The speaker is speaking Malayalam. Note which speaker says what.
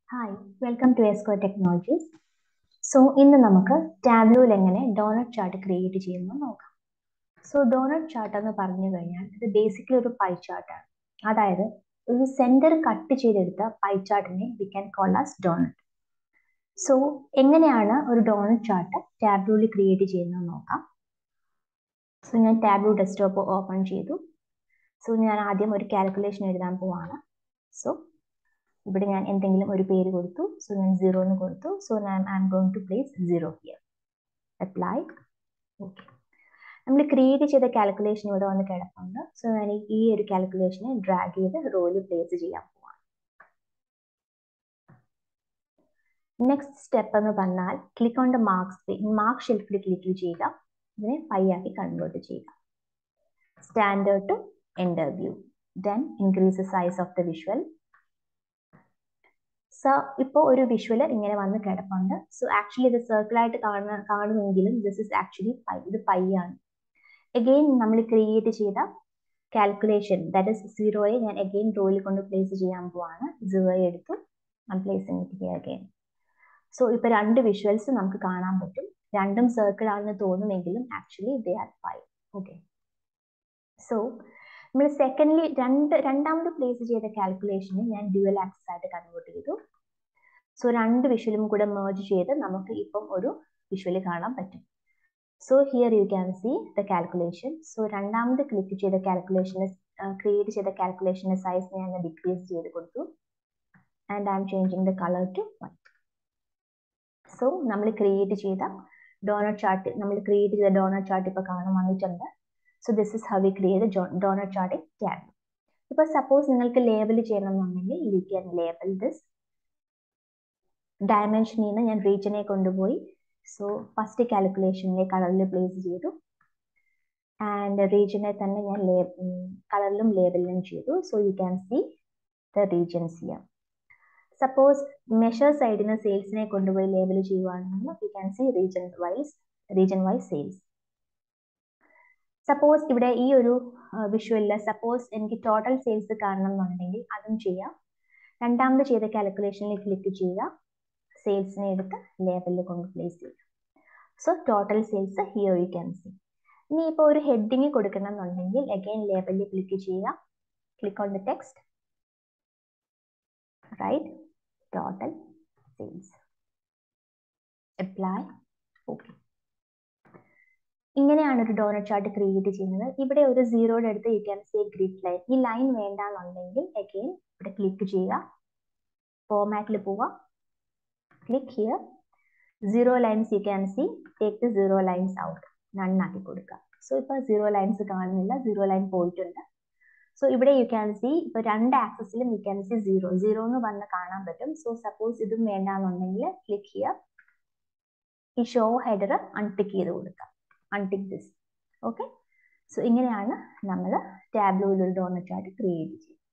Speaker 1: hi welcome to Esco technologies so ഇന്ന് നമുക്ക് ടാബ്ലൂയിൽ എങ്ങനെ ഡോണറ്റ് ചാർട്ട് ക്രിയേറ്റ് ചെയ്യുന്നത് നോക്കാം സോ ഡോണറ്റ് ചാർട്ട് എന്ന് പറഞ്ഞു കഴിഞ്ഞാൽ ഇത് ബേസിക്കലി ഒരു പൈ ചാർട്ടാണ് അതായത് ഒരു സെന്റർ കട്ട് ചെയ്തെടുത്ത പൈ ചാർട്ടിനെ we can call as donut so എങ്ങനെയാണ് ഒരു ഡോണറ്റ് ചാർട്ട് ടാബ്ലൂയിൽ ക്രിയേറ്റ് ചെയ്യുന്നത് നോക്കാം സോ ഞാൻ ടാബ്ലൂ ഡെസ്ക്ടോപ്പ് ഓപ്പൺ ചെയ്തു സോ ഞാൻ ആദ്യം ഒരു കാൽക്കുലേഷൻ എഴുതാൻ പോവാണ് സോ ഇവിടെ ഞാൻ എന്തെങ്കിലും ഒരു പേര് കൊടുത്തു സോ ഞാൻ സീറോ എന്ന് കൊടുത്തു സോ ഞാൻ I'm going to place zero here apply okay നമ്മൾ ക്രിയേറ്റ് ചെയ്ത കാൽക്കുലേഷൻ ഇവിടെ വന്ന് കിടപ്പുണ്ട് സോ ഞാൻ ഈ ഒരു കാൽക്കുലേഷനെ ഡ്രാഗ് ചെയ്ത് റോയിൽ പ്ലേസ് ചെയ്യാൻ പോവാണ് നെക്സ്റ്റ് സ്റ്റെപ്പ് എന്ന് പറഞ്ഞാൽ click on the marks mark ഷെൽഫിൽ ക്ലിക്ക് ചെയ്യുക ഇതിനെ പൈ ആക്കി കൺവേർട്ട് ചെയ്യുക standard to entire view then increase the size of the visual so ഇപ്പോൾ ഒരു വിഷ്വൽ ഇങ്ങനെ വന്ന് കിടപ്പുണ്ട് സോ ആക്ച്വലി ഇത് സർക്കിളായിട്ട് കാണുന്ന കാണുമെങ്കിലും ദിസ് ഇസ് ആക്ച്വലി പൈ ഇത് പൈ ആണ് അഗെയിൻ നമ്മൾ ക്രിയേറ്റ് ചെയ്ത കാൽക്കുലേഷൻ ദാറ്റ് ഇസ് സീറോയെ ഞാൻ അഗെയിൻ റോയിൽ കൊണ്ട് പ്ലേസ് ചെയ്യാൻ പോവാണ് സീറോയെ എടുത്തു ഞാൻ പ്ലേസിങ് ഇറ്റ് അഗെയിൻ സോ ഇപ്പോൾ രണ്ട് വിഷ്വൽസ് നമുക്ക് കാണാൻ പറ്റും രണ്ടും സർക്കിൾ ആണെന്ന് തോന്നുമെങ്കിലും actually they are pie okay so നമ്മൾ സെക്കൻഡ്ലി രണ്ട് രണ്ടാമത് പ്ലേസ് ചെയ്ത കാൽക്കുലേഷനെ ഞാൻ ഡ്യുവൽ ആക്സസ് ആയിട്ട് കൺവേർട്ട് ചെയ്തു സോ രണ്ട് വിഷ്വലും കൂടെ മേർജ് ചെയ്ത് നമുക്ക് ഇപ്പം ഒരു വിഷ്വല് കാണാൻ പറ്റും so here you can see the calculation so രണ്ടാമത് ക്ലിക്ക് ചെയ്ത കാൽക്കുലേഷന് ക്രിയേറ്റ് ചെയ്ത കാൽക്കുലേഷൻ്റെ സൈസ് ഞാൻ ഡിക്രീസ് ചെയ്ത് കൊടുത്തു and I'm changing the colour to white so നമ്മൾ ക്രിയേറ്റ് ചെയ്ത ഡോണർ ചാർട്ട് നമ്മൾ ക്രിയേറ്റ് ചെയ്ത ഡോണർ ചാർട്ട് ഇപ്പോൾ കാണാൻ വന്നിട്ടുണ്ട് so this is how we create donut chart tab ഇപ്പോൾ സപ്പോസ് നിങ്ങൾക്ക് ലേബൽ ചെയ്യണമെന്നുണ്ടെങ്കിൽ യു ക്യാൻ ലേബൽ ദിസ് ഡയമെൻഷനിൽ നിന്ന് ഞാൻ റീജിയനെ കൊണ്ടുപോയി സോ ഫസ്റ്റ് കാൽക്കുലേഷനിലെ കളറിൽ പ്ലേസ് ചെയ്തു ആൻഡ് റീജിയനെ തന്നെ ഞാൻ കളറിലും ലേബലിലും ചെയ്തു so you can see the regions here suppose measure സൈഡിൽ നിന്ന് സെയിൽസിനെ കൊണ്ടുപോയി ലേബൽ ചെയ്യുവാണെങ്കിൽ you can see region wise region wise sales suppose ഇവിടെ ഈ ഒരു വിഷ്വലിൽ സപ്പോസ് എനിക്ക് ടോട്ടൽ സെയിൽസ് കാണണം എന്നുണ്ടെങ്കിൽ അതും ചെയ്യാം രണ്ടാമത് ചെയ്ത കാൽക്കുലേഷനിൽ ക്ലിക്ക് ചെയ്യുക സെയിൽസിനെ എടുത്ത് ലേബലിൽ കൊണ്ട് പ്ലേസ് ചെയ്യുക so total sales here you can see ഇനി ഇപ്പോൾ ഒരു ഹെഡിങ് കൊടുക്കണം എന്നുണ്ടെങ്കിൽ അഗൈൻ ലേബലിൽ ക്ലിക്ക് ചെയ്യുക click on the text write total sales apply okay ഇങ്ങനെയാണ് ഒരു ഡോണറ്റ് ചാർട്ട് ക്രിയേറ്റ് ചെയ്യുന്നത് ഇവിടെ ഒരു സീറോയുടെ അടുത്ത് you can say grid line ഈ ലൈൻ വേണ്ടാന്നുണ്ടെങ്കിൽ അഗെയിൻ ഇവിടെ ക്ലിക്ക് ചെയ്യുക ഫോമാറ്റിൽ പോവുക click here zero lines you can see take the zero lines out നണ്ണാക്കി കൊടുക്കുക സോ ഇപ്പോൾ സീറോ ലൈൻസ് കാണുന്നില്ല സീറോ ലൈൻ പോയിട്ടുണ്ട് സോ ഇവിടെ യു ക്യാൻ സി ഇപ്പോൾ രണ്ട് ആക്സസിലും you can see zero zero എന്ന് പറഞ്ഞ് കാണാൻ പറ്റും സോ സപ്പോസ് ഇതും വേണ്ടാന്നുണ്ടെങ്കിൽ ക്ലിക്ക് ഹിയർ ഈ ഷോ ഹെഡർ അൺടിക്ക് ചെയ്ത് കൊടുക്കുക അൺടിക്ക് ദിസ് ഓക്കെ സോ ഇങ്ങനെയാണ് നമ്മൾ ടാബ്ലോയിൽ ഒരു ഡോണറ്റ് ചാർട്ട് ക്രിയേറ്റ് ചെയ്യുന്നത്